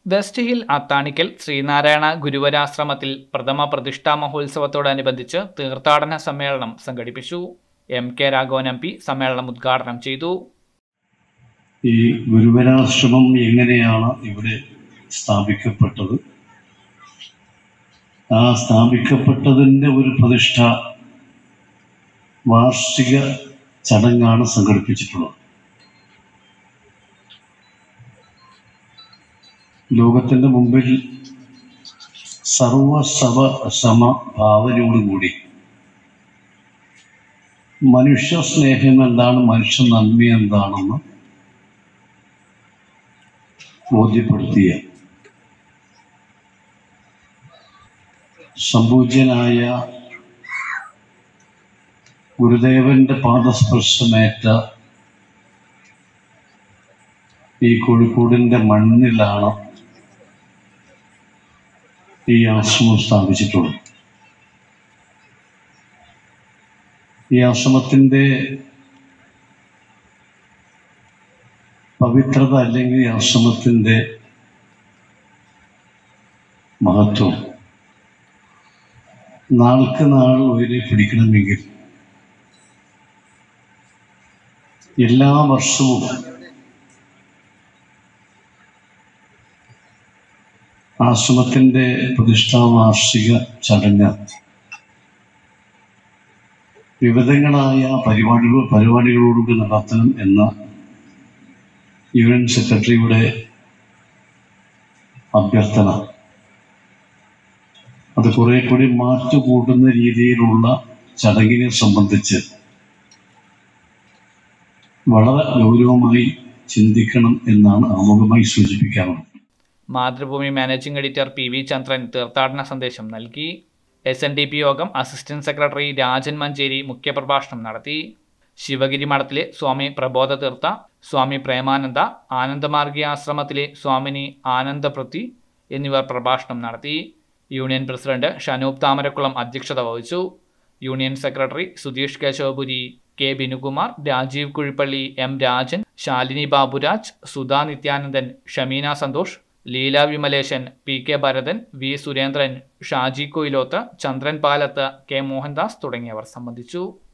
west Hill Athanikkal Sreenarayana ഗുരുവരാശ്രമത്തിൽ പ്രഥമ പ്രതിഷ്ഠാ മഹോത്സവത്തോടനുബന്ധിച്ച് തീർത്ഥാടന സമ്മേളനം സംഘടിപ്പിച്ചു M K Raghavan M P സമ്മേളനം ഉദ്ഘാടനം ചെയ്തു ഈ ഗുരുവരാശ്രമം എങ്ങനെയാണ് ഇവിടെ സ്ഥാപിക്കപ്പെട്ടത് ആ സ്ഥാപിക്കപ്പെട്ടതിൻ്റെ ഒരു പ്രതിഷ്ഠ വാർഷിക ചടങ്ങാണ് സംഘടിപ്പിച്ചിട്ടുള്ളത് ലോകത്തിൻ്റെ മുമ്പിൽ സർവസഭ സമഭാവനയോടുകൂടി മനുഷ്യ സ്നേഹം എന്താണ് മനുഷ്യ നന്മ എന്താണെന്ന് ബോധ്യപ്പെടുത്തിയ സംപൂജ്യനായ ഗുരുദേവന്റെ പാദസ്പർശമേറ്റ ഈ കോഴിക്കോടിന്റെ മണ്ണിലാണ് ഈ ആശ്രമം സ്ഥാപിച്ചിട്ടുള്ളത് ഈ ആശ്രമത്തിന്റെ പവിത്രത അല്ലെങ്കിൽ ഈ ആശ്രമത്തിന്റെ മഹത്വം നാൾക്ക് നാൾ ഉയരെ പിടിക്കണമെങ്കിൽ എല്ലാ വർഷവും ആശ്രമത്തിന്റെ പ്രതിഷ്ഠാ വാർഷിക ചടങ്ങ് വിവിധങ്ങളായ പരിപാടികൾ പരിപാടികളോടുകൂടി നടത്തണം എന്ന യൂണിയൻ സെക്രട്ടറിയുടെ അഭ്യർത്ഥന അത് കുറെ കൂടി മാറ്റുകൂട്ടുന്ന രീതിയിലുള്ള ചടങ്ങിനെ സംബന്ധിച്ച് വളരെ ഗൗരവമായി ചിന്തിക്കണം എന്നാണ് ആമുഖമായി സൂചിപ്പിക്കാറുള്ളത് Mathrubhumi managing editor P V Chandran തീർത്ഥാടന സന്ദേശം നൽകി എസ് എൻ ഡി പി യോഗം അസിസ്റ്റന്റ് സെക്രട്ടറി രാജൻ മഞ്ചേരി മുഖ്യപ്രഭാഷണം നടത്തി ശിവഗിരി മഠത്തിലെ സ്വാമി പ്രബോധ തീർത്ഥ സ്വാമി പ്രേമാനന്ദ ആനന്ദമാർഗി ആശ്രമത്തിലെ സ്വാമിനി ആനന്ദപൃഥ്വി എന്നിവർ പ്രഭാഷണം നടത്തി യൂണിയൻ പ്രസിഡന്റ് ഷനൂപ് താമരക്കുളം അധ്യക്ഷത വഹിച്ചു union secretary Sudheesh Keshavapuri K Binukumar Rajeev Kuzhippalli M Rajan Shalini Baburaj Sudha Nithyanandan Shameena Santhosh Leela Vimaleshan P K Bharathan V Surendran Shaji Koyiloth Chandran Palath K Mohandas തുടങ്ങിയവർ സംബന്ധിച്ചു